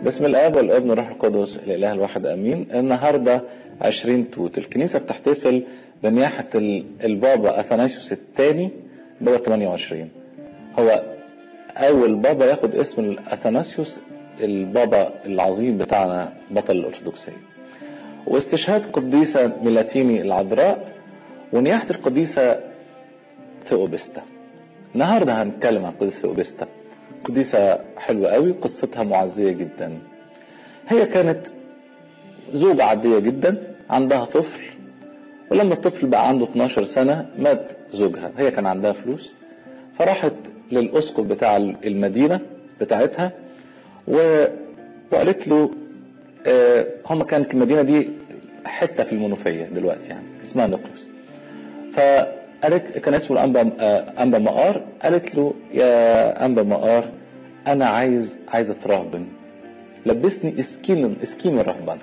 بسم الاب والابن والروح القدس الاله الواحد امين النهارده 20 توت الكنيسه بتحتفل بنياحه ال- البابا اثناسيوس الثاني بابا 28 هو اول بابا ياخد اسم اثناسيوس البابا العظيم بتاعنا بطل الارثوذكسيه واستشهاد قديسه ميلاتيني العذراء ونياحه القديسه ثيوبستا النهارده هنتكلم عن قديسه ثيوبستا قديسه حلوه قوي قصتها معزيه جدا هي كانت زوجة عادية جدا عندها طفل ولما الطفل بقى عنده 12 سنة مات زوجها هي كان عندها فلوس فراحت للأسقف بتاع المدينة بتاعتها و... وقالت له آه هم كانت المدينة دي حتة في المنوفية دلوقتي يعني اسمها نقلس فقالت كان اسمه الأنبا آه أنبا مقار قالت له يا أنبا مقار أنا عايز عايز أترهبن لبسني اسكين اسكين الرهبنه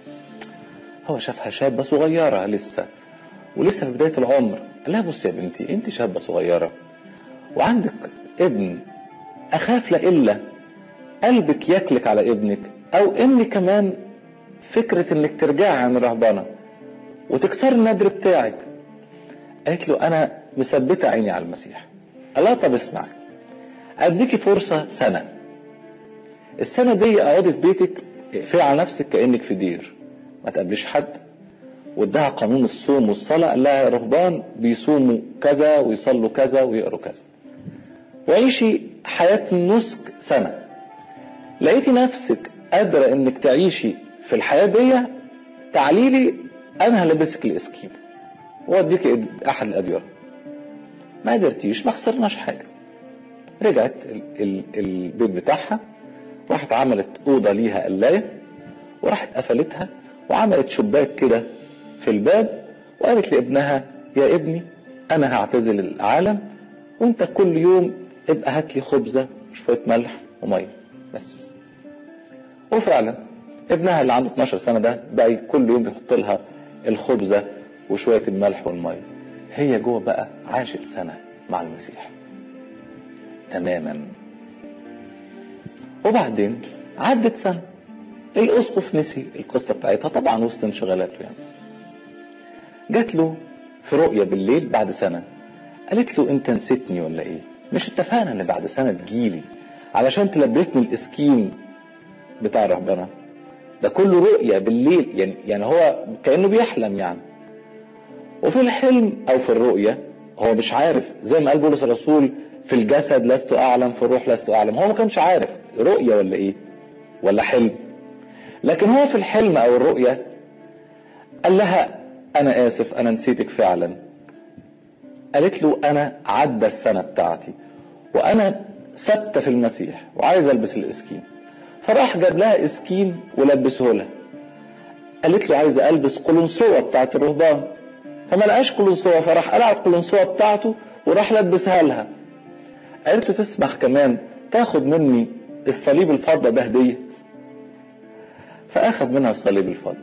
هو شافها شابة صغيرة لسه ولسه في بداية العمر قال لها بصي يا بنتي انت شابة صغيرة وعندك ابن اخاف لا الا قلبك يكلك على ابنك او ان كمان فكرة انك ترجعي عن الرهبنة وتكسري النذر بتاعك قالت له انا مثبتة عيني على المسيح قال لها طب اسمعي اديكي فرصة سنة السنة دي اقعدي في بيتك اقفلي على نفسك كأنك في دير ما تقابليش حد واداها قانون الصوم والصلاة قال لها يا رهبان بيصوموا كذا ويصلوا كذا ويقروا كذا وعيشي حياة نسك سنة لقيتي نفسك قادرة انك تعيشي في الحياة دي تعالي لي انا هلبسك الاسكيب واديك احد الادوية ما قدرتيش ما خسرناش حاجة رجعت ال ال البيت بتاعها راحت عملت اوضه ليها قلايه وراحت قفلتها وعملت شباك كده في الباب وقالت لابنها يا ابني انا هعتزل العالم وانت كل يوم ابقى هات لي خبزه وشويه ملح وميه بس وفعلا ابنها اللي عنده 12 سنه ده بقى كل يوم بيحط لها الخبزه وشويه الملح والميه هي جوه بقى عاشت سنه مع المسيح تماما وبعدين عدت سنة الأسقف نسي القصة بتاعتها طبعا وسط انشغالاته يعني جات له في رؤية بالليل بعد سنة قالت له انت نسيتني ولا ايه مش اتفقنا ان بعد سنة تجيلي علشان تلبسني الاسكيم بتاع الرهبنة ده كله رؤية بالليل يعني يعني هو كأنه بيحلم يعني وفي الحلم او في الرؤية هو مش عارف زي ما قال بولس الرسول في الجسد لست اعلم في الروح لست اعلم هو ما كانش عارف رؤية ولا ايه ولا حلم لكن هو في الحلم او الرؤية قال لها انا اسف انا نسيتك فعلا قالت له انا عدى السنة بتاعتي وانا ثابتة في المسيح وعايز البس الاسكين فراح جاب لها اسكين ولبسه لها قالت له عايزة البس قلنسوة بتاعت الرهبان فما لقاش قلنسوة فراح قلع القلنسوة بتاعته وراح لبسها لها قالت له تسمح كمان تاخد مني الصليب الفضة ده هدية فأخذ منها الصليب الفضة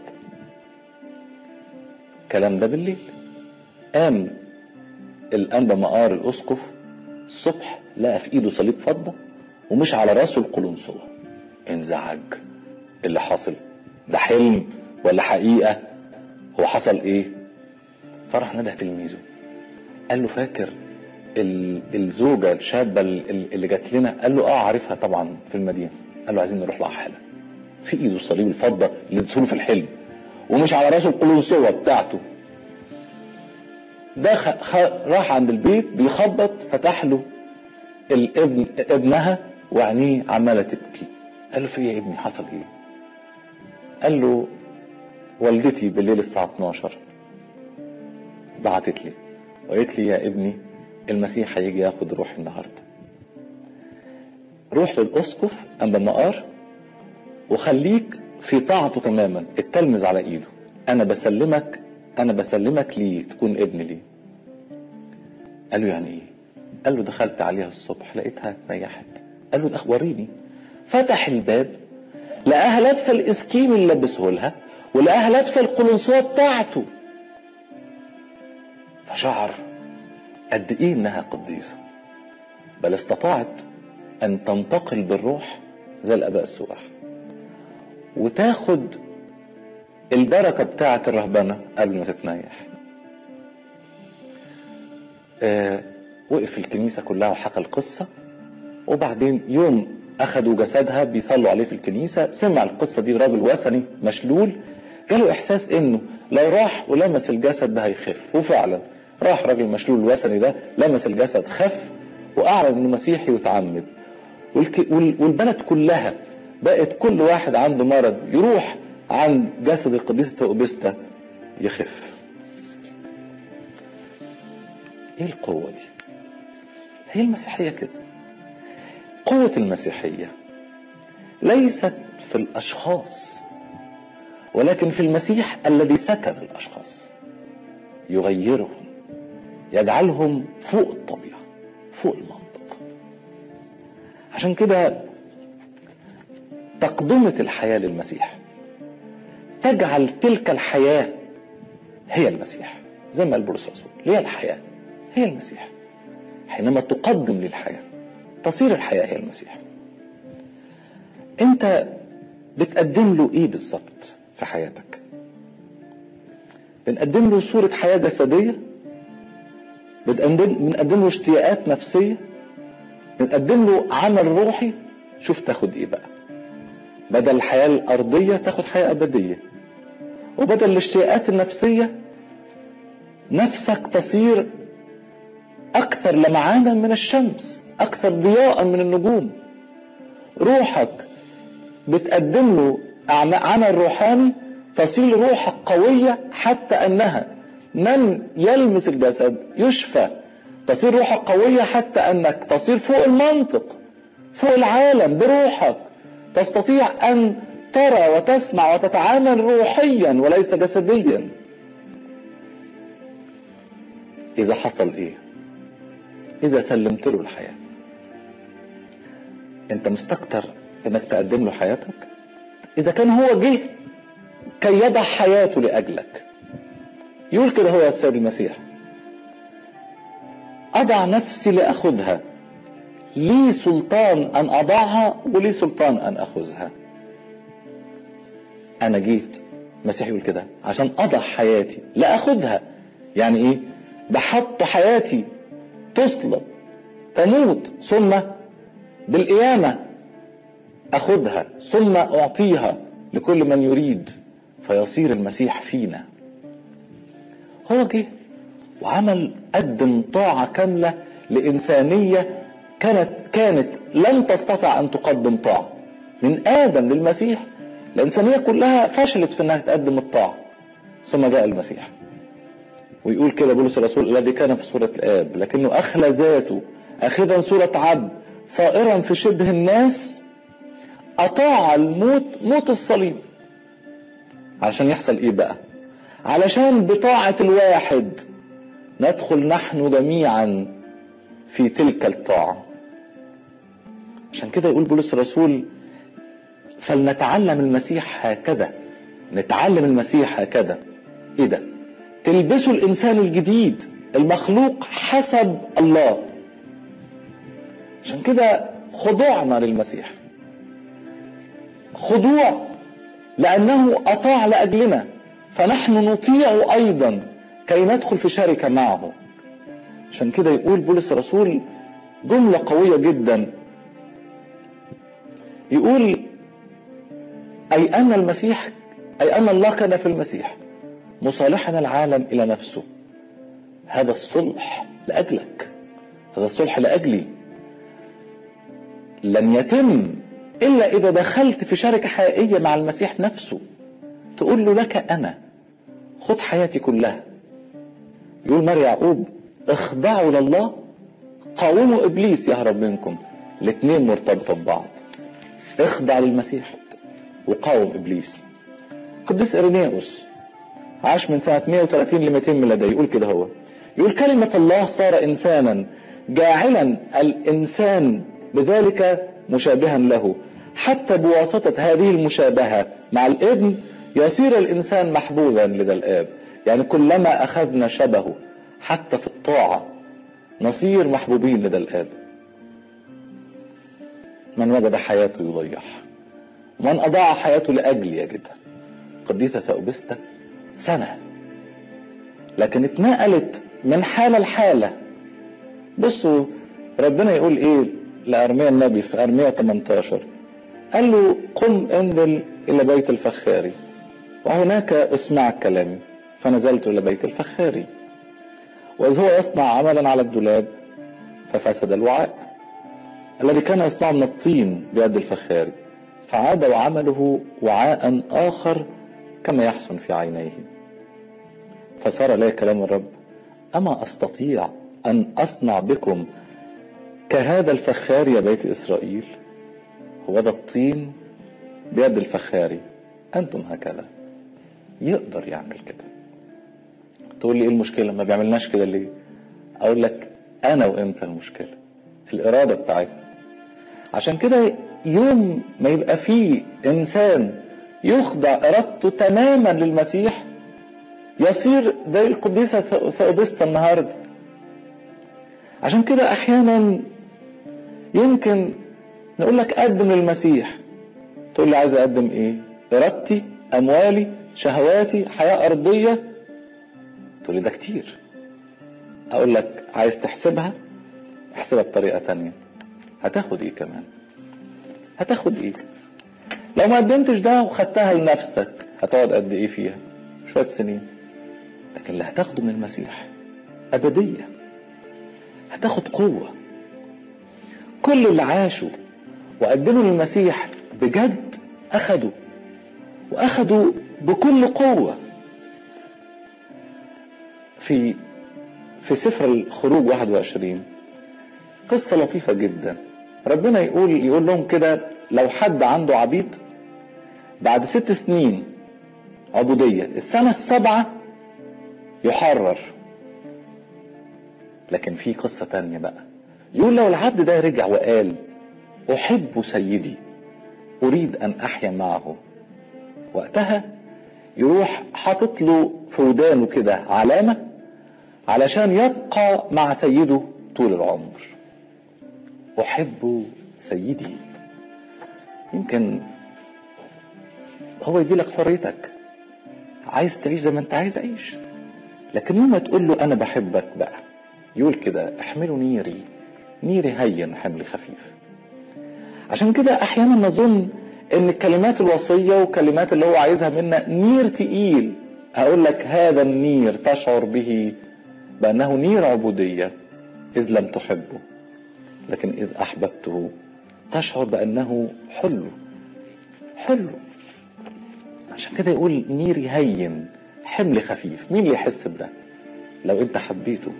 الكلام ده بالليل قام الأنبا مقار الأسقف الصبح لقى في إيده صليب فضة ومش على راسه القلنسوة انزعج اللي حاصل ده حلم ولا حقيقة هو حصل ايه فراح نده تلميذه قال له فاكر الزوجه الشابه اللي جات لنا قال له اه عارفها طبعا في المدينه قال له عايزين نروح لها حالا في ايده الصليب الفضه اللي اديته في الحلم ومش على راسه القلنسوه بتاعته ده خ... راح عند البيت بيخبط فتح له الابن ابنها وعينيه عماله تبكي قال له في ايه يا ابني حصل ايه قال له والدتي بالليل الساعه 12 بعتت لي وقالت لي يا ابني المسيح هيجي ياخد روحي النهارده روح للاسقف عند النقار وخليك في طاعته تماما اتلمذ على ايده انا بسلمك انا بسلمك ليه تكون ابن ليه قال له يعني ايه قال له دخلت عليها الصبح لقيتها اتنيحت قال له ده وريني فتح الباب لقاها لابسه الاسكيم اللي لبسه لها ولقاها لابسه القلنسوه بتاعته فشعر قد ايه انها قديسه بل استطاعت ان تنتقل بالروح زي الاباء السواح وتاخد البركة بتاعة الرهبنة قبل ما تتنيح آه وقف الكنيسة كلها وحكى القصة وبعدين يوم أخدوا جسدها بيصلوا عليه في الكنيسة سمع القصة دي راجل وثني مشلول جاله إحساس إنه لو راح ولمس الجسد ده هيخف وفعلا راح راجل مشلول الوثني ده لمس الجسد خف وأعلن إنه مسيحي وتعمد والك... وال... والبلد كلها بقت كل واحد عنده مرض يروح عند جسد القديسة تؤبستا يخف ايه القوة دي هي المسيحية كده قوة المسيحية ليست في الأشخاص ولكن في المسيح الذي سكن الأشخاص يغيرهم يجعلهم فوق الطبيعة فوق المنطق عشان كده تقدمة الحياة للمسيح تجعل تلك الحياة هي المسيح زي ما قال بولس الرسول هي الحياة هي المسيح حينما تقدم للحياة تصير الحياة هي المسيح انت بتقدم له ايه بالظبط في حياتك بنقدم له صورة حياة جسدية بنقدم بنقدم له اشتياقات نفسية بنقدم له عمل روحي شوف تاخد ايه بقى بدل الحياة الأرضية تاخد حياة أبدية وبدل الاشتياقات النفسية نفسك تصير أكثر لمعانا من الشمس أكثر ضياء من النجوم روحك بتقدم له عمل روحاني تصير روحك قوية حتى أنها من يلمس الجسد يشفى تصير روحك قوية حتى أنك تصير فوق المنطق فوق العالم بروحك تستطيع أن ترى وتسمع وتتعامل روحيا وليس جسديا إذا حصل إيه إذا سلمت له الحياة أنت مستكتر إنك تقدم له حياتك إذا كان هو جه كي يضع حياته لأجلك يقول كده هو السيد المسيح أضع نفسي لأخذها لي سلطان أن أضعها ولي سلطان أن أخذها أنا جيت المسيح يقول كده عشان أضع حياتي لأخذها يعني إيه بحط حياتي تصلب تموت ثم بالقيامة أخذها ثم أعطيها لكل من يريد فيصير المسيح فينا هو جه وعمل قدم طاعة كاملة لإنسانية كانت كانت لن تستطع أن تقدم طاعة من آدم للمسيح الإنسانية كلها فشلت في أنها تقدم الطاعة ثم جاء المسيح ويقول كده بولس الرسول الذي كان في صورة الآب لكنه أخلى ذاته أخذا صورة عبد صائرا في شبه الناس أطاع الموت موت الصليب علشان يحصل إيه بقى علشان بطاعة الواحد ندخل نحن جميعا في تلك الطاعة عشان كده يقول بولس الرسول فلنتعلم المسيح هكذا نتعلم المسيح هكذا ايه ده تلبسوا الانسان الجديد المخلوق حسب الله عشان كده خضوعنا للمسيح خضوع لانه اطاع لاجلنا فنحن نطيع ايضا كي ندخل في شركه معه عشان كده يقول بولس الرسول جمله قويه جدا يقول اي ان المسيح اي ان الله كان في المسيح مصالحا العالم الى نفسه هذا الصلح لاجلك هذا الصلح لاجلي لن يتم الا اذا دخلت في شركه حقيقيه مع المسيح نفسه تقول له لك انا خد حياتي كلها يقول مار يعقوب اخضعوا لله قاوموا ابليس يهرب منكم الاثنين مرتبطه ببعض اخضع للمسيح وقاوم ابليس قديس ارينيوس عاش من سنة 130 ل 200 ميلادية يقول كده هو يقول كلمة الله صار إنسانا جاعلا الإنسان بذلك مشابها له حتى بواسطة هذه المشابهة مع الابن يصير الإنسان محبوبا لدى الآب يعني كلما أخذنا شبهه حتى في الطاعة نصير محبوبين لدى الآب من وجد حياته يضيعها من أضاع حياته لأجلي يجدها قديسة ثأوبستا سنة لكن اتنقلت من حالة لحالة بصوا ربنا يقول ايه لأرميا النبي في أرميا 18 قال له قم انزل إلى بيت الفخاري وهناك اسمع كلامي فنزلت إلى بيت الفخاري وإذ هو يصنع عملا على الدولاب ففسد الوعاء الذي كان يصنع من الطين بيد الفخاري فعاد وعمله وعاء آخر كما يحسن في عينيه فصار لي كلام الرب أما أستطيع أن أصنع بكم كهذا الفخار يا بيت إسرائيل هو ده الطين بيد الفخاري أنتم هكذا يقدر يعمل كده تقول لي ايه المشكلة ما بيعملناش كده ليه اقول لك انا وانت المشكلة الارادة بتاعتنا عشان كده يوم ما يبقى فيه انسان يخضع ارادته تماما للمسيح يصير زي القديسة ثأوبستا النهاردة عشان كده احيانا يمكن نقول لك قدم للمسيح تقول لي عايز اقدم ايه ارادتي اموالي شهواتي حياة ارضية تقول لي ده كتير اقول لك عايز تحسبها احسبها بطريقة تانية هتاخد ايه كمان هتاخد ايه لو ما قدمتش ده وخدتها لنفسك هتقعد قد ايه فيها شوية سنين لكن اللي هتاخده من المسيح أبدية هتاخد قوة كل اللي عاشوا وقدموا للمسيح بجد أخدوا وأخدوا بكل قوة في في سفر الخروج 21 قصة لطيفة جدا ربنا يقول يقول لهم كده لو حد عنده عبيد بعد ست سنين عبودية السنة السابعة يحرر لكن في قصة تانية بقى يقول لو العبد ده رجع وقال أحب سيدي أريد أن أحيا معه وقتها يروح حاطط له في ودانه كده علامة علشان يبقى مع سيده طول العمر أحب سيدي يمكن هو يديلك حريتك عايز تعيش زي ما انت عايز عيش لكن يوم ما تقول له انا بحبك بقى يقول كده احملوا نيري نيري هين حمل خفيف عشان كده احيانا نظن ان الكلمات الوصية وكلمات اللي هو عايزها منا نير تقيل اقول لك هذا النير تشعر به بانه نير عبودية اذ لم تحبه لكن اذ احببته تشعر بانه حلو حلو عشان كده يقول نيري هين حمل خفيف مين اللي يحس بده لو انت حبيته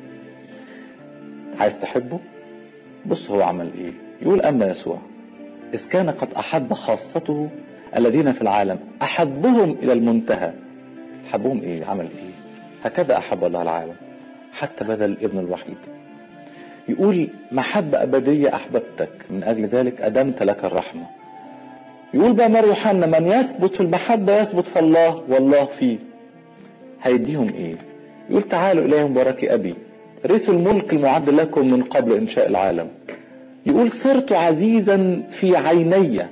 عايز تحبه بص هو عمل ايه يقول اما يسوع اذ كان قد احب خاصته الذين في العالم احبهم الى المنتهى حبهم ايه عمل ايه هكذا احب الله العالم حتى بذل ابن الوحيد يقول محبة أبدية أحببتك من أجل ذلك أدمت لك الرحمة يقول بقى مار يوحنا من يثبت في المحبة يثبت في الله والله فيه هيديهم ايه يقول تعالوا إلي مبارك أبي رثوا الملك المعد لكم من قبل إنشاء العالم يقول صرت عزيزا في عيني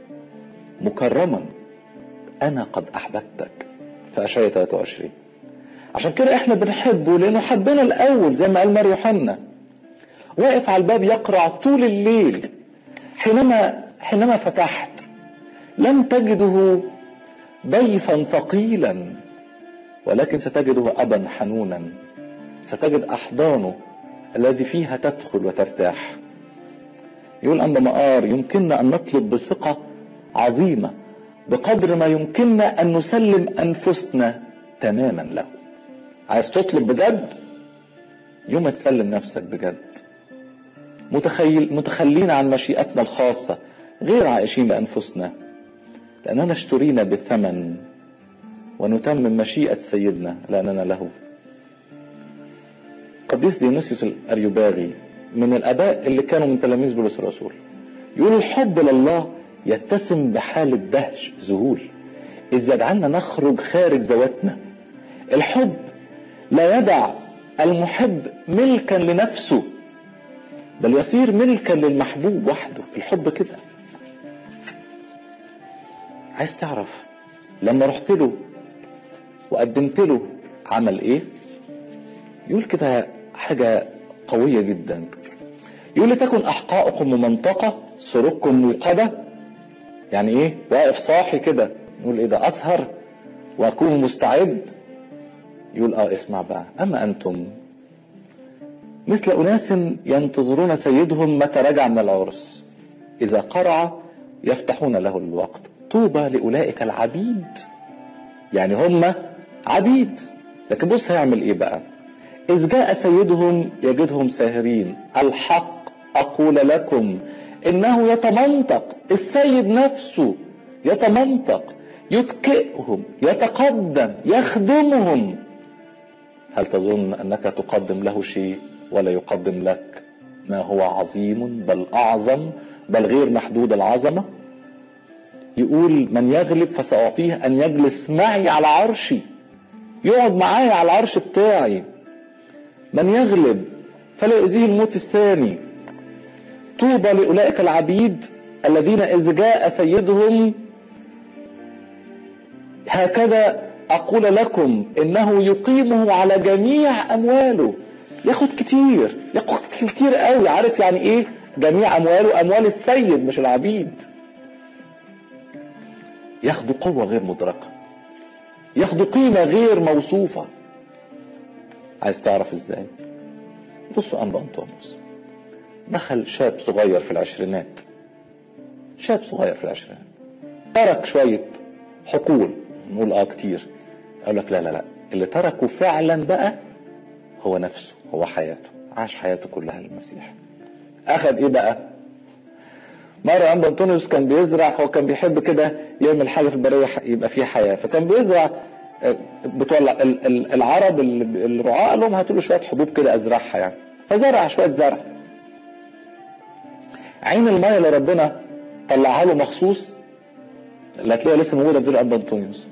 مكرما أنا قد أحببتك في أشعية 23 عشان كده احنا بنحبه لأنه حبنا الأول زي ما قال مار يوحنا واقف على الباب يقرع طول الليل حينما حينما فتحت لم تجده ضيفا ثقيلا ولكن ستجده ابا حنونا ستجد احضانه الذي فيها تدخل وترتاح يقول أما مقار يمكننا أن نطلب بثقة عظيمة بقدر ما يمكننا أن نسلم أنفسنا تماما له عايز تطلب بجد يوم ما تسلم نفسك بجد متخيل متخلين عن مشيئتنا الخاصة غير عائشين بأنفسنا لأننا اشترينا بالثمن ونتمم مشيئة سيدنا لأننا له قديس ديونيسيوس الأريوباغي من الآباء اللي كانوا من تلاميذ بولس الرسول يقول الحب لله يتسم بحالة دهش ذهول إذ يجعلنا نخرج خارج ذواتنا الحب لا يدع المحب ملكا لنفسه بل يصير ملكا للمحبوب وحده الحب كده عايز تعرف لما رحت له وقدمت له عمل ايه يقول كده حاجة قوية جدا يقول لتكن أحقائكم ممنطقة سروركم موقدة يعني ايه واقف صاحي كده نقول ايه ده أسهر وأكون مستعد يقول اه اسمع بقى أما أنتم مثل أناس ينتظرون سيدهم متى رجع من العرس إذا قرع يفتحون له الوقت طوبى لأولئك العبيد يعني هم عبيد لكن بص هيعمل ايه بقى إذ جاء سيدهم يجدهم ساهرين الحق أقول لكم إنه يتمنطق السيد نفسه يتمنطق يتكئهم يتقدم يخدمهم هل تظن أنك تقدم له شيء ولا يقدم لك ما هو عظيم بل أعظم بل غير محدود العظمة يقول من يغلب فسأعطيه أن يجلس معي على عرشي يقعد معايا على العرش بتاعي من يغلب فلا يؤذيه الموت الثاني طوبى لأولئك العبيد الذين إذ جاء سيدهم هكذا أقول لكم إنه يقيمه على جميع أمواله ياخد كتير ياخد كتير قوي عارف يعني إيه جميع أمواله أموال السيد مش العبيد ياخدوا قوة غير مدركة ياخدوا قيمة غير موصوفة عايز تعرف ازاي بصوا أنبا أنطونيوس دخل شاب صغير في العشرينات شاب صغير في العشرينات ترك شوية حقول نقول اه كتير اقول لك لا لا لا اللي تركه فعلا بقى هو نفسه هو حياته عاش حياته كلها للمسيح اخذ ايه بقى مرة أنبا أنطونيوس كان بيزرع هو كان بيحب كده يعمل حاجة في البرية يبقى فيها حياة فكان بيزرع بتوع العرب الرعاة قال لهم هاتوا له شوية حبوب كده أزرعها يعني فزرع شوية زرع عين المية اللي ربنا طلعها له مخصوص اللي هتلاقيها لسه موجودة في دير أنبا أنطونيوس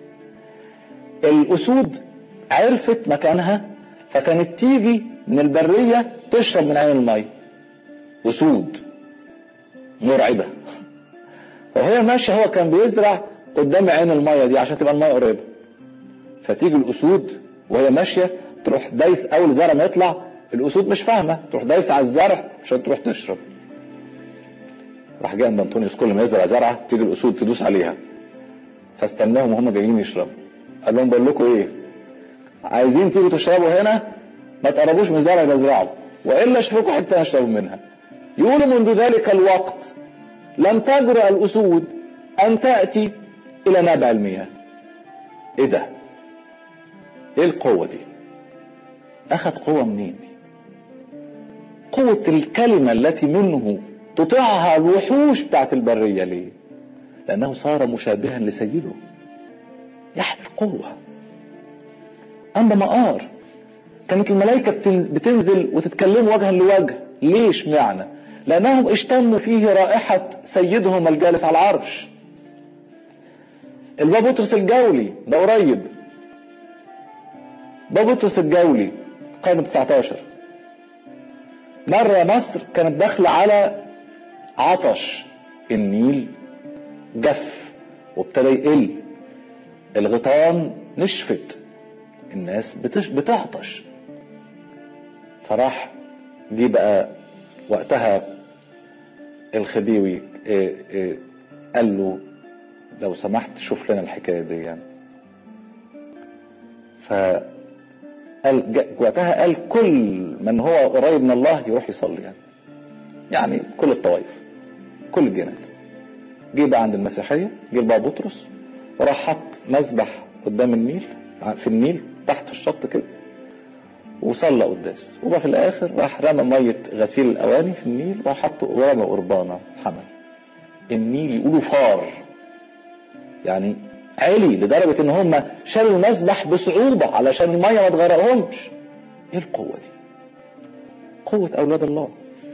الأسود عرفت مكانها فكانت تيجي من البرية تشرب من عين المية أسود مرعبة وهي ماشية هو كان بيزرع قدام عين المية دي عشان تبقى المية قريبة فتيجي الأسود وهي ماشية تروح دايس أول زرع ما يطلع الأسود مش فاهمة تروح دايس على الزرع عشان تروح تشرب راح جاي عند أنطونيوس كل ما يزرع زرعة تيجي الأسود تدوس عليها فاستناهم وهم جايين يشربوا قال لهم بقول لكم إيه عايزين تيجوا تشربوا هنا ما تقربوش من الزرع اللي ازرعه والا اشوفكم حته اشربوا منها يقول منذ ذلك الوقت لم تجرأ الأسود أن تأتي إلى نبع المياه إيه ده؟ إيه القوة دي؟ أخذ قوة منين دي؟ قوة الكلمة التي منه تطيعها الوحوش بتاعت البرية ليه؟ لأنه صار مشابها لسيده يحمل قوة أما مقار كانت الملائكة بتنزل وتتكلم وجها لوجه ليش معنى لأنهم اشتموا فيه رائحة سيدهم الجالس على العرش الباب بطرس الجولي ده قريب باب بطرس الجولي القرن 19 مرة مصر كانت داخلة على عطش النيل جف وابتدى يقل الغيطان نشفت الناس بتش بتعطش فراح دي بقى وقتها الخديوي إيه إيه قال له لو سمحت شوف لنا الحكايه دي يعني فقال وقتها قال كل من هو قريب من الله يروح يصلي يعني يعني كل الطوائف كل الديانات جه بقى عند المسيحيه جه بقى بطرس وراح حط مذبح قدام النيل في النيل تحت الشط كده وصلى قداس وبقى في الاخر راح رمى ميه غسيل الاواني في النيل وحط ورمى قربانه حمل النيل يقولوا فار يعني عالي لدرجه ان هم شالوا المسبح بصعوبه علشان الميه ما تغرقهمش ايه القوه دي قوه اولاد الله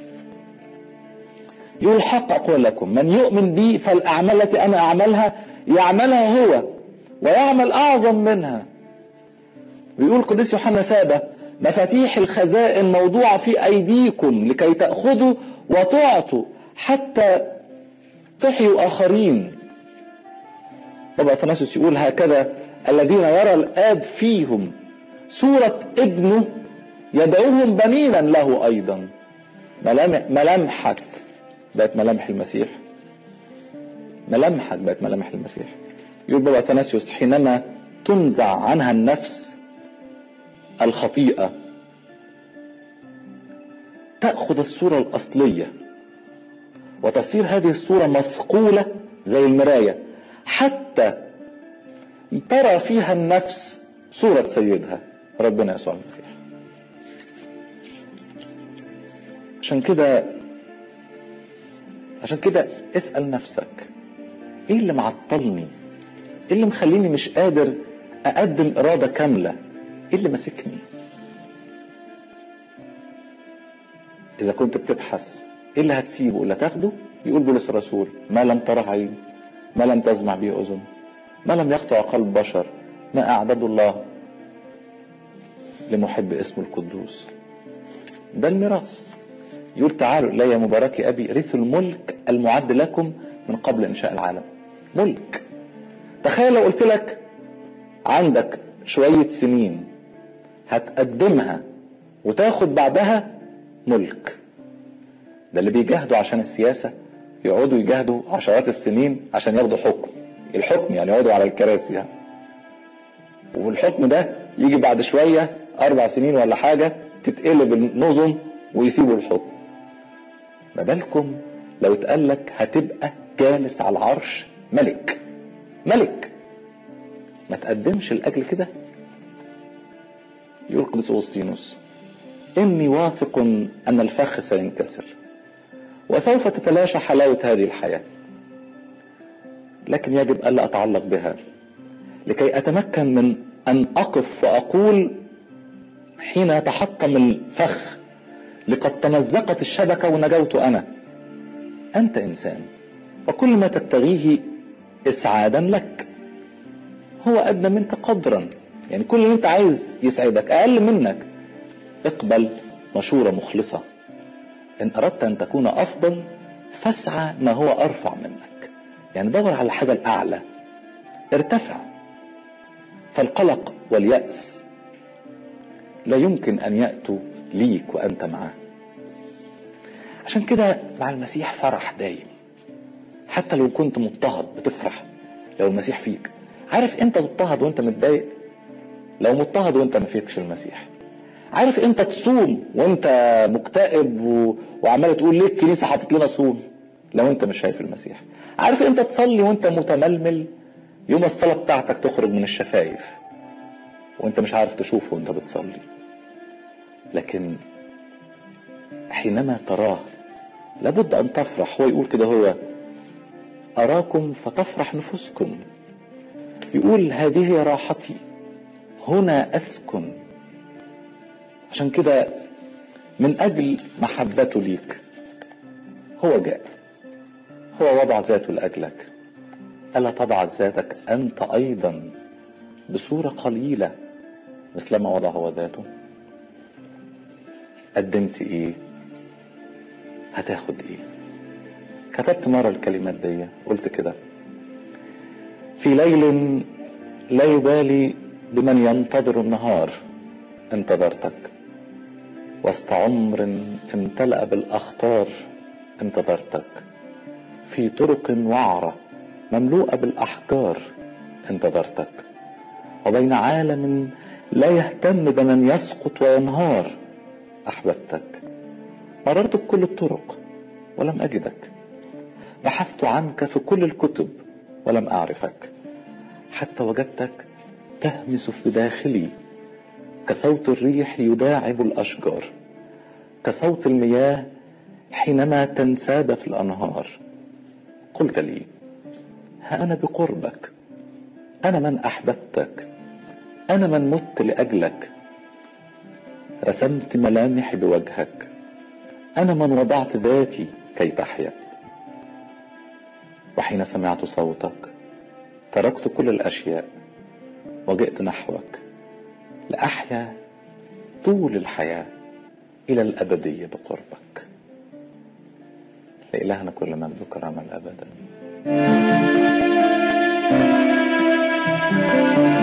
يقول الحق اقول لكم من يؤمن بي فالاعمال التي انا اعملها يعملها هو ويعمل اعظم منها ويقول القديس يوحنا سابه مفاتيح الخزائن موضوعة في أيديكم لكي تأخذوا وتعطوا حتى تحيوا آخرين بابا اثناسيوس يقول هكذا الذين يرى الاب فيهم صورة ابنه يدعوهم بنينا له ايضا ملامح ملامحك بقت ملامح المسيح ملامحك بقت ملامح المسيح يقول بابا اثناسيوس حينما تنزع عنها النفس الخطيئة تأخذ الصورة الأصلية وتصير هذه الصورة مثقولة زي المراية حتى ترى فيها النفس صورة سيدها ربنا يسوع المسيح عشان كده عشان كده اسأل نفسك ايه اللي معطلني ايه اللي مخليني مش قادر اقدم ارادة كاملة ايه اللي ماسكني اذا كنت بتبحث ايه اللي هتسيبه اللي هتاخده يقول بولس الرسول ما لم تره عين ما لم تسمع به اذن ما لم يخطع قلب بشر ما اعدده الله لمحب اسمه القدوس ده الميراث يقول تعالوا الي يا مبارك ابي رثوا الملك المعد لكم من قبل انشاء العالم ملك تخيل لو قلت لك عندك شوية سنين هتقدمها وتاخد بعدها ملك ده اللي بيجاهدوا عشان السياسة يقعدوا يجاهدوا عشرات السنين عشان ياخدوا حكم الحكم يعني يقعدوا على الكراسي يعني. وفي الحكم ده يجي بعد شوية أربع سنين ولا حاجة تتقلب النظم ويسيبوا الحكم ما بالكم لو اتقال لك هتبقى جالس على العرش ملك ملك ما تقدمش الأجل كده يقول قدس أوسطينوس إني واثق أن الفخ سينكسر وسوف تتلاشى حلاوة هذه الحياة لكن يجب ألا أتعلق بها لكي أتمكن من أن أقف وأقول حين يتحطم الفخ لقد تمزقت الشبكة ونجوت أنا أنت إنسان وكل ما تبتغيه إسعادا لك هو أدنى منك قدرا يعني كل اللي أنت عايز يسعدك أقل منك اقبل مشورة مخلصة إن أردت أن تكون أفضل فاسعى ما هو أرفع منك يعني دور على الحاجة الأعلى ارتفع فالقلق واليأس لا يمكن أن يأتوا ليك وأنت معاه عشان كده مع المسيح فرح دايم حتى لو كنت مضطهد بتفرح لو المسيح فيك عارف انت تضطهد وانت متضايق لو مضطهد وانت ما فيكش المسيح عارف انت تصوم وانت مكتئب و... وعمال تقول ليه الكنيسه حاطط لنا صوم لو انت مش شايف المسيح عارف انت تصلي وانت متململ يوم الصلاه بتاعتك تخرج من الشفايف وانت مش عارف تشوفه وانت بتصلي لكن حينما تراه لابد ان تفرح هو يقول كده هو اراكم فتفرح نفوسكم يقول هذه هي راحتي هنا اسكن عشان كده من اجل محبته ليك هو جاء هو وضع ذاته لاجلك الا تضع ذاتك انت ايضا بصوره قليله مثلما وضع هو ذاته قدمت ايه هتاخد ايه كتبت مرة الكلمات دي قلت كده في ليل لا يبالي بمن ينتظر النهار انتظرتك وسط عمر امتلأ بالأخطار انتظرتك في طرق وعرة مملوءة بالأحجار انتظرتك وبين عالم لا يهتم بمن يسقط وينهار أحببتك مررت بكل الطرق ولم أجدك بحثت عنك في كل الكتب ولم أعرفك حتى وجدتك تهمس في داخلي كصوت الريح يداعب الأشجار كصوت المياه حينما تنساب في الأنهار قلت لي ها أنا بقربك أنا من أحببتك أنا من مت لأجلك رسمت ملامحي بوجهك أنا من وضعت ذاتي كي تحيا وحين سمعت صوتك تركت كل الأشياء وجئت نحوك لأحيا طول الحياة إلى الأبدية بقربك لإلهنا كل مجد وكرامة الأبد السلامه